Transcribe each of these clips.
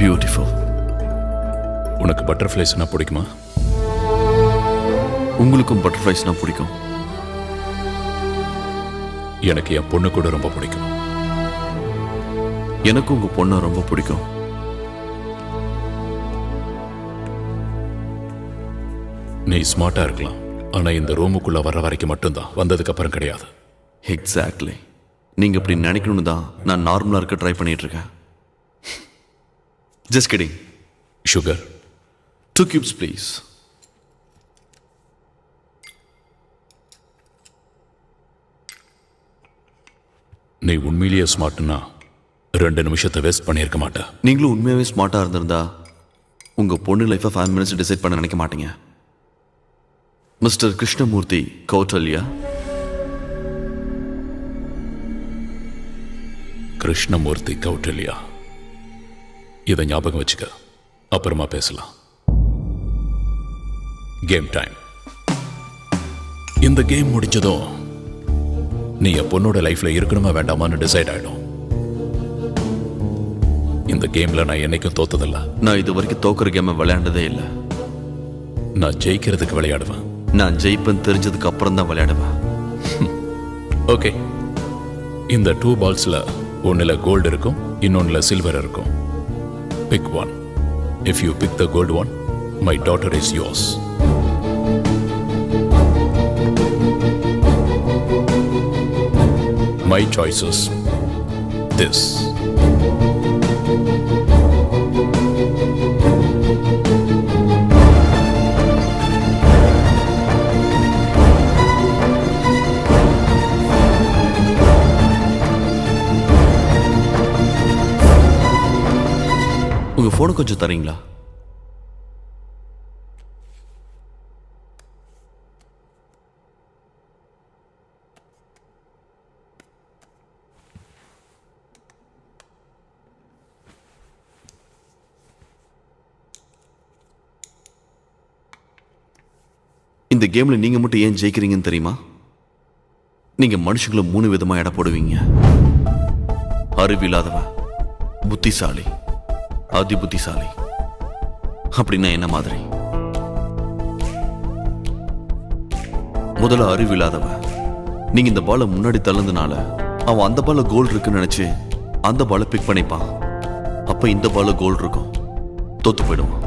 beautiful உனக்கு பட்டர்ஃப்ளைஸ்னா பிடிக்குமா உங்களுக்கும் பட்டர்ஃப்ளைஸ்னா பிடிக்கும் எனக்கு என் பொண்ணு கூட ரொம்ப பிடிக்கும் எனக்கும் உங்க பொண்ணை ரொம்ப பிடிக்கும் நீ ஸ்மார்ட்டா இருக்கலாம் ஆனா இந்த ரூமுக்குள்ள வர வரைக்கும் மட்டும்தான் வந்ததுக்கு அப்புறம் கிடையாது எக்ஸாக்ட்லி நீங்க இப்படி நினைக்கணும்னு தான் நான் நார்மலா இருக்க ட்ரை பண்ணிட்டு இருக்கேன் just kidding sugar two cubes please நீ உண்மையிலேயே ஸ்மார்ட்னா ரெண்டு நிமிஷத்தை வேஸ்ட் பண்ணியிருக்க மாட்ட நீங்களும் உண்மையாவே ஸ்மார்ட்டா இருந்திருந்தா உங்க பொண்ணு லைஃபை ஃபைவ் மினிட்ஸ் டிசைட் பண்ண நினைக்க மாட்டீங்க மிஸ்டர் கிருஷ்ணமூர்த்தி கௌட்டல்யா கிருஷ்ணமூர்த்தி கௌட்டல்யா இதை ஞாபகம் வச்சுக்க அப்புறமா பேசலாம் கேம் டைம் இந்த கேம் முடிஞ்சதும் நீ என் பொண்ணோட லைஃப்ல இருக்கணுமா வேண்டாமான்னு டிசைட் ஆயிடும் இந்த கேம்ல நான் என்னைக்கும் தோத்ததில்ல நான் இது வரைக்கும் தோக்குற கேமை விளையாண்டதே இல்லை நான் ஜெயிக்கிறதுக்கு விளையாடுவேன் நான் ஜெயிப்பேன் தெரிஞ்சதுக்கு அப்புறம் தான் விளையாடுவேன் ஓகே இந்த டூ பால்ஸ்ல ஒன்னுல கோல்டு இருக்கும் இன்னொன்னுல சில்வர் இருக்கும் pick one if you pick the gold one my daughter is yours my choices this உங்க போனை கொஞ்சம் தரீங்களா இந்த கேம்ல நீங்க மட்டும் ஏன் ஜெயிக்கிறீங்கன்னு தெரியுமா நீங்க மனுஷங்களை மூணு விதமா எடை போடுவீங்க அறிவில்லாதவன் புத்திசாலி அதி புத்திசாலி அப்படின்னா என்ன மாதிரி முதல்ல அறிவில்லாதவன் நீங்க இந்த பாலை முன்னாடி தள்ளதுனால அவன் அந்த பால கோல் இருக்குன்னு நினைச்சு அந்த பாலை பிக் பண்ணிப்பான் அப்ப இந்த பால கோல் இருக்கும் தோத்து போயிடுவான்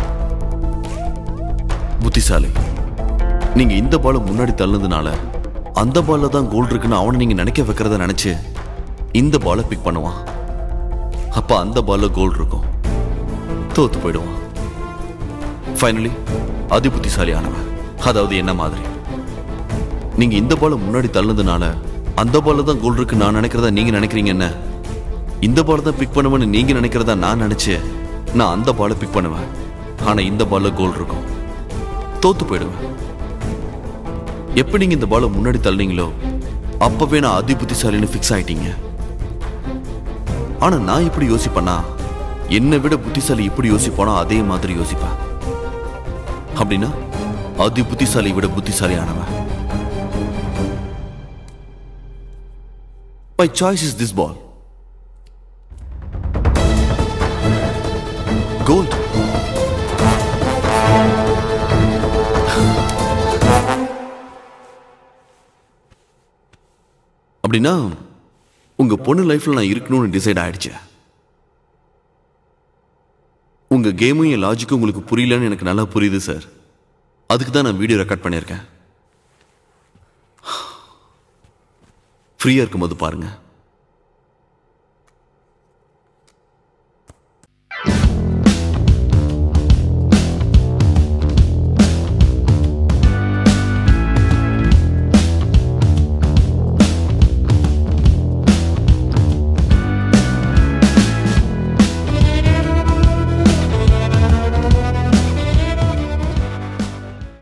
புத்திசாலி நீங்க இந்த பாலை முன்னாடி தள்ளதுனால அந்த பால்ல தான் கோல் இருக்குன்னு அவனை நீங்க நினைக்க வைக்கிறத நினைச்சு இந்த பாலை பிக் பண்ணுவான் அப்ப அந்த பால்ல கோல் இருக்கும் தோத்து போயிடுவான் ஃபைனலி அதி புத்திசாலியானவன் அதாவது என்ன மாதிரி நீங்க இந்த பால முன்னாடி தள்ளதுனால அந்த பால்ல தான் கோல் இருக்கு நான் நினைக்கிறதா நீங்க நினைக்கிறீங்க என்ன இந்த பால் தான் பிக் பண்ணுவேன்னு நீங்க நினைக்கிறதா நான் நினைச்சு நான் அந்த பாலை பிக் பண்ணுவேன் ஆனா இந்த பால்ல கோல் இருக்கும் தோத்து போயிடுவேன் எப்ப நீங்க இந்த பாலை முன்னாடி தள்ளீங்களோ அப்பவே நான் அதி புத்திசாலின்னு ஃபிக்ஸ் ஆயிட்டீங்க ஆனா நான் இப்படி யோசிப்பேனா என்னை விட புத்திசாலி இப்படி யோசிப்பானோ அதே மாதிரி யோசிப்பேன் அப்படின்னா அதி புத்திசாலி விட புத்திசாலியானவன் my choice is this ball gold அப்படின்னா உங்க பொண்ணு லைஃப்ல நான் இருக்கணும்னு டிசைட் ஆயிடுச்சு உங்க கேமும் என் லாஜிக்கும் உங்களுக்கு புரியலன்னு எனக்கு நல்லா புரியுது சார் அதுக்கு தான் நான் வீடியோ ரெக்கார்ட் பண்ணியிருக்கேன் ஃப்ரீயா இருக்கும்போது பாருங்க